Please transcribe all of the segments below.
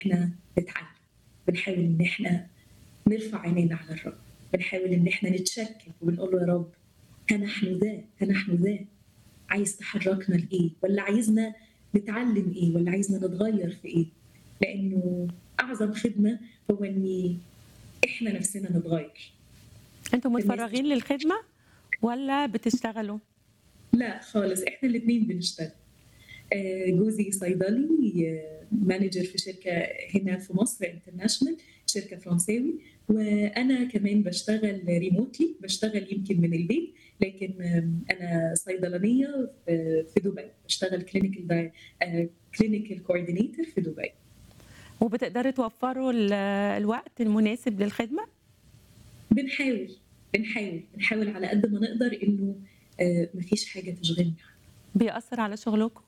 احنا نتعلم بنحاول ان احنا نرفع عينينا على الرب بنحاول ان احنا نتشكل وبنقول له يا رب ها نحن ذا ها نحن ذا عايز تحركنا لايه ولا عايزنا نتعلم ايه ولا عايزنا نتغير في ايه لانه اعظم خدمه هو ان احنا نفسنا نتغير انتوا متفرغين للخدمه ولا بتشتغلوا لا خالص احنا الاثنين بنشتغل آه، جوزي صيدلي آه، مانجر في شركه هنا في مصر انترناشونال شركه فرنساوي وانا كمان بشتغل ريموتلي بشتغل يمكن من البيت لكن آم، انا صيدلانيه في في دبي بشتغل كلينيكال كلينيكال كوردينيتور في دبي وبتقدروا توفروا ال- الوقت المناسب للخدمه بنحاول بنحاول بنحاول على قد ما نقدر انه آه، مفيش حاجه تشغلنا بيأثر على شغلكم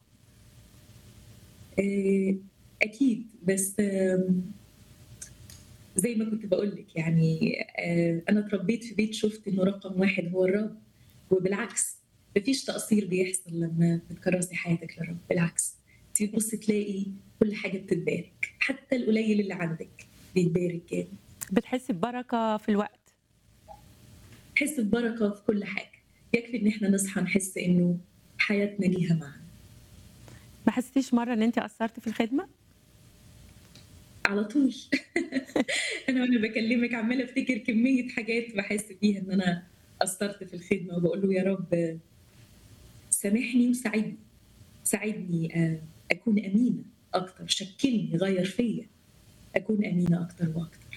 آه، اكيد بس آم، زي ما كنت بقول لك يعني آه، انا اتربيت في بيت شفت انه رقم واحد هو الرب وبالعكس مفيش تقصير بيحصل لما بتكرسي حياتك للرب بالعكس تبص تلاقي كل حاجه بتتبارك حتى القليل اللي عندك بيتبارك جامد بتحس ببركه في الوقت تحس ببركه في كل حاجه يكفي ان احنا نصحى نحس انه حياتنا ليها معنى ما حسيتيش مره ان انت قصرتي في الخدمه على طول انا وانا بكلمك عماله افتكر كميه حاجات بحس فيها ان انا قصرت في الخدمه وبقول له يا رب سامحني وساعدني ساعدني آه، اكون امينه اكتر شكلني غير فيا اكون امينه اكتر واكتر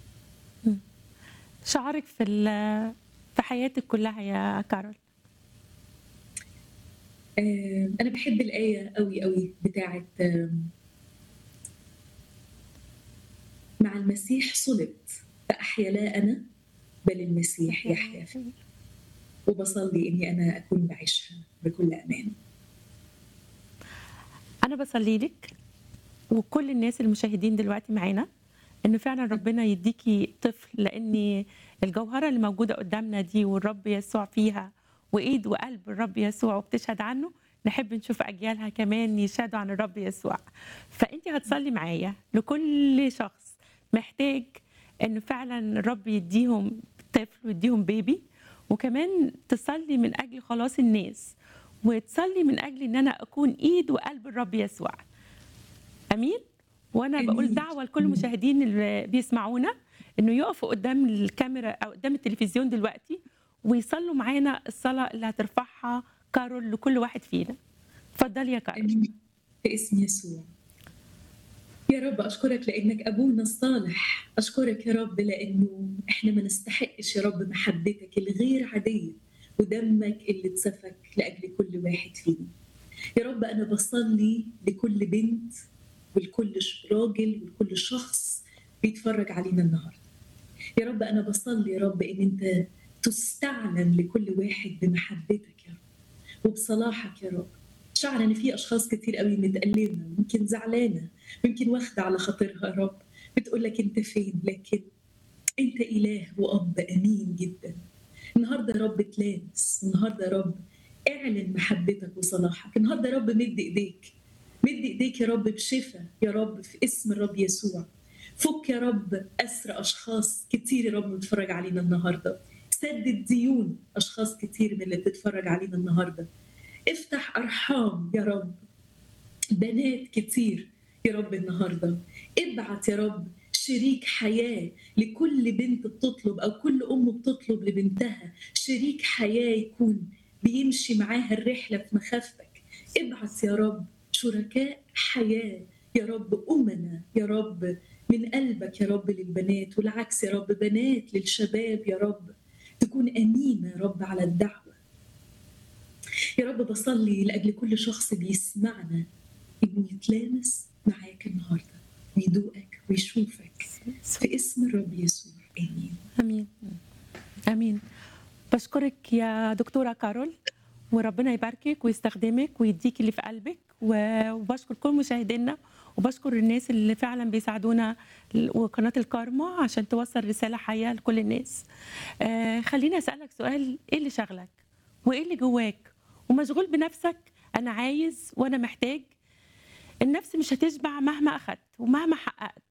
شعورك في ال- في حياتك كلها يا كارول آه، انا بحب الايه قوي قوي بتاعت آم، مع المسيح صلبت فاحيا لا انا بل المسيح يحيا فيه وبصلي اني انا اكون بعيشها بكل امان انا بصلي لك وكل الناس المشاهدين دلوقتي معانا ان فعلا ربنا يديكي طفل لان الجوهره اللي موجوده قدامنا دي والرب يسوع فيها وايد وقلب الرب يسوع وبتشهد عنه نحب نشوف اجيالها كمان يشهدوا عن الرب يسوع فانت هتصلي معايا لكل شخص محتاج انه فعلا الرب يديهم طفل ويديهم بيبي وكمان تصلي من اجل خلاص الناس وتصلي من اجل ان انا اكون ايد وقلب الرب يسوع امين وانا آمين. بقول دعوه لكل المشاهدين اللي بيسمعونا انه يقفوا قدام الكاميرا او قدام التلفزيون دلوقتي ويصلوا معانا الصلاه اللي هترفعها كارول لكل واحد فينا اتفضلي يا كارول امين في اسم يسوع يا رب اشكرك لانك ابونا الصالح اشكرك يا رب لانه احنا ما نستحقش يا رب محبتك الغير عاديه ودمك اللي اتسفك لاجل كل واحد فينا يا رب انا بصلي لكل بنت ولكل ش- راجل ولكل شخص بيتفرج علينا النهارده يا رب انا بصلي يا رب ان انت تستعلن لكل واحد بمحبتك يا رب وبصلاحك يا رب شعر ان في اشخاص كتير قوي متألمه يمكن زعلانه يمكن واخده على خاطرها يا رب بتقول لك انت فين لكن انت اله واب امين جدا النهارده يا رب تلامس النهارده يا رب اعلن محبتك وصلاحك النهارده يا رب مد ايديك مد ايديك يا رب بشفاء يا رب في اسم الرب يسوع فك يا رب اسر اشخاص كتير يا رب بتتفرج علينا النهارده سدد ديون اشخاص كتير من اللي بتتفرج علينا النهارده افتح ارحام يا رب بنات كتير يا رب النهارده ابعت يا رب شريك حياه لكل بنت بتطلب او كل ام بتطلب لبنتها شريك حياه يكون بيمشي معاها الرحله في مخافتك ابعت يا رب شركاء حياه يا رب امنا يا رب من قلبك يا رب للبنات والعكس يا رب بنات للشباب يا رب تكون امينه يا رب على الدعوه يا رب بصلي لاجل كل شخص بيسمعنا انه يتلامس معاك النهارده ويدوقك ويشوفك في اسم الرب يسوع امين امين امين بشكرك يا دكتوره كارول وربنا يباركك ويستخدمك ويديك اللي في قلبك و- وبشكر كل مشاهدينا وبشكر الناس اللي فعلا بيساعدونا ل- وقناه الكارما عشان توصل رساله حيه لكل الناس آه خليني اسالك سؤال ايه اللي شغلك وايه اللي جواك ومشغول بنفسك انا عايز وانا محتاج النفس مش هتشبع مهما أخدت ومهما حققت